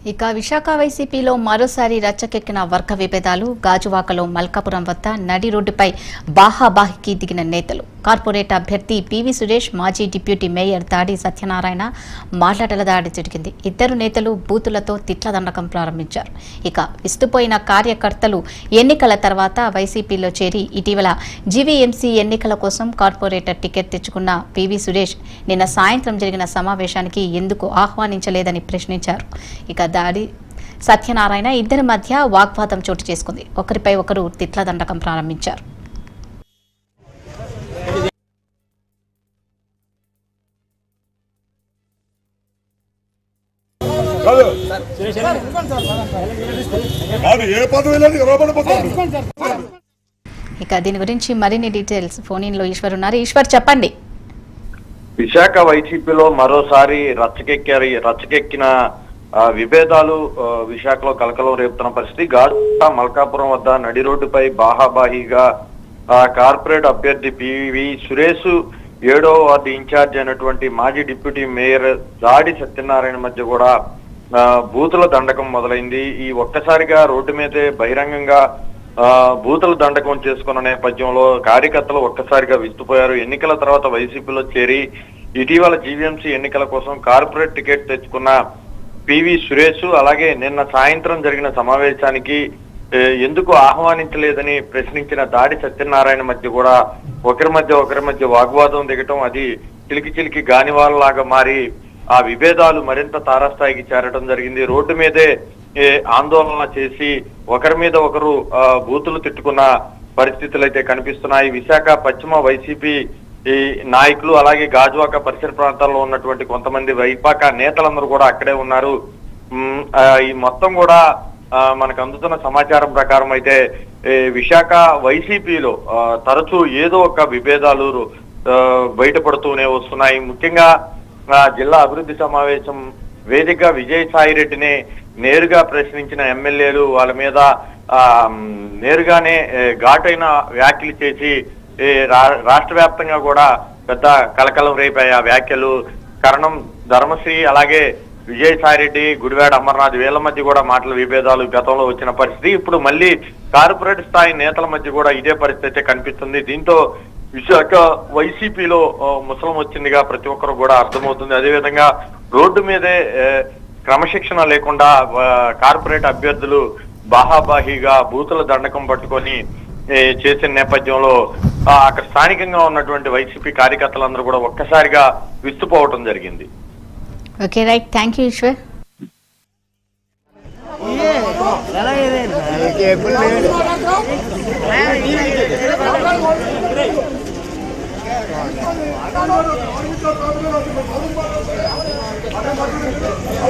ఇక విశాఖ వైసీపీలో మరోసారి రచ్చకెక్కిన వర్గ విభేదాలు గాజువాకలో మల్కాపురం వద్ద నడి రోడ్డుపై బాహాబాహికి దిగిన నేతలు కార్పొరేట్ అభ్యర్థి పివి సురేష్ మాజీ డిప్యూటీ మేయర్ దాడి సత్యనారాయణ మాట్లాటల దాడి జరిగింది ఇద్దరు నేతలు బూతులతో తిట్ల దండకం ప్రారంభించారు ఇక విస్తుపోయిన కార్యకర్తలు ఎన్నికల తర్వాత వైసీపీలో చేరి ఇటీవల జీవీఎంసీ ఎన్నికల కోసం కార్పొరేటర్ టికెట్ తెచ్చుకున్న పివి సురేష్ నిన్న సాయంత్రం జరిగిన సమావేశానికి ఎందుకు ఆహ్వానించలేదని ప్రశ్నించారు ఇక దాడి సత్యనారాయణ ఇద్దరి మధ్య వాగ్వాదం చోటు చేసుకుంది ఒకరిపై ఒకరు తిట్ల దండకం ప్రారంభించారు కాదు కాదు ఏ పదవి లేదు ఇవ్వబడిపోతుంది ఇక దీని గురించి మరిన్ని డీటెయిల్స్ ఫోన్ ఇన్ లో ఈశ్వర్ ఉన్నారు ఈశ్వర్ చెప్పండి విశాఖ వైసీపీలో మరోసారి రచ్చకెక్కారు ఈ రచ్చకెక్కిన ఆ, విభేదాలు ఆ, విశాఖలో కలకలం రేపుతున్న పరిస్థితి గాజువాక మల్కాపురం వద్ద నడి రోడ్డుపై బాహాబాహిగా ఆ, కార్పొరేట్ అభ్యర్థి పివి సురేష్ ఏడో వార్డు ఇన్ఛార్జ్ అయినటువంటి మాజీ డిప్యూటీ మేయర్ దాడి సత్యనారాయణ మధ్య కూడా ఆ, బూతుల దండకం మొదలైంది ఈ ఒక్కసారిగా రోడ్డు మీదే బహిరంగంగా ఆ, బూతుల దండకం చేసుకున్న నేపథ్యంలో కార్యకర్తలు ఒక్కసారిగా విస్తుపోయారు ఎన్నికల తర్వాత వైసీపీలో చేరి ఇటీవల జీవీఎంసీ ఎన్నికల కోసం కార్పొరేట్ టికెట్ తెచ్చుకున్న పివి సురేష్ అలాగే నిన్న సాయంత్రం జరిగిన సమావేశానికి ఏ, ఎందుకు ఆహ్వానించలేదని ప్రశ్నించిన దాడి సత్యనారాయణ మధ్య కూడా ఒకరి మధ్య ఒకరి మధ్య వాగ్వాదం దిగటం అది చిలికి చిలికి గానివాళ్ళలాగా మారి ఆ విభేదాలు మరింత తారాస్థాయికి చేరడం జరిగింది రోడ్డు మీదే ఏ, ఆందోళన చేసి ఒకరి మీద ఒకరు ఆ, బూతులు తిట్టుకున్న పరిస్థితులు అయితే కనిపిస్తున్నాయి విశాఖ పశ్చిమ వైసీపీ ఈ నాయకులు అలాగే గాజువాక పరిసర ప్రాంతాల్లో ఉన్నటువంటి కొంతమంది వైపాక నేతలందరూ కూడా అక్కడే ఉన్నారు మ్, ఆ, ఈ మొత్తం కూడా ఆ, మనకు అందుతున్న సమాచారం ప్రకారం అయితే ఏ, విశాఖ వైసీపీలో ఆ, తరచూ ఏదో ఒక విభేదాలు ఆ, బయటపడుతూనే వస్తున్నాయి ముఖ్యంగా ఆ, జిల్లా అభివృద్ధి సమావేశం వేదిక విజయసాయి రెడ్డిని నేరుగా ప్రశ్నించిన ఎమ్మెల్యేలు వాళ్ళ మీద ఆ, మ్, నేరుగానే ఏ, ఘాటైన వ్యాఖ్యలు చేసి ఈ రా- రాష్ట్ర వ్యాప్తంగా కూడా పెద్ద కలకలం రేపాయి ఆ వ్యాఖ్యలు కారణం ధర్మశ్రీ అలాగే విజయసాయి రెడ్డి గుడివాడ అమర్నాథ్ వీళ్ళ మధ్య కూడా మాటల విభేదాలు గతంలో వచ్చిన పరిస్థితి ఇప్పుడు మళ్ళీ కార్పొరేట్ స్థాయి నేతల మధ్య కూడా ఇదే పరిస్థితి అయితే కనిపిస్తుంది దీంతో విశాఖ వైసీపీలో ఆ, ముసలం వచ్చిందిగా ప్రతి ఒక్కరు కూడా అర్థమవుతుంది అదేవిధంగా రోడ్డు మీదే ఏ, క్రమశిక్షణ లేకుండా ఆ, కార్పొరేట్ అభ్యర్థులు బాహాబాహిగా బూతుల దండకం పట్టుకొని ఏ, చేసిన నేపథ్యంలో ఆ, అక్కడ స్థానికంగా ఉన్నటువంటి వైసీపీ కార్యకర్తలందరూ కూడా ఒక్కసారిగా విస్తుపోవటం జరిగింది okay right thank you Eshwar కాదు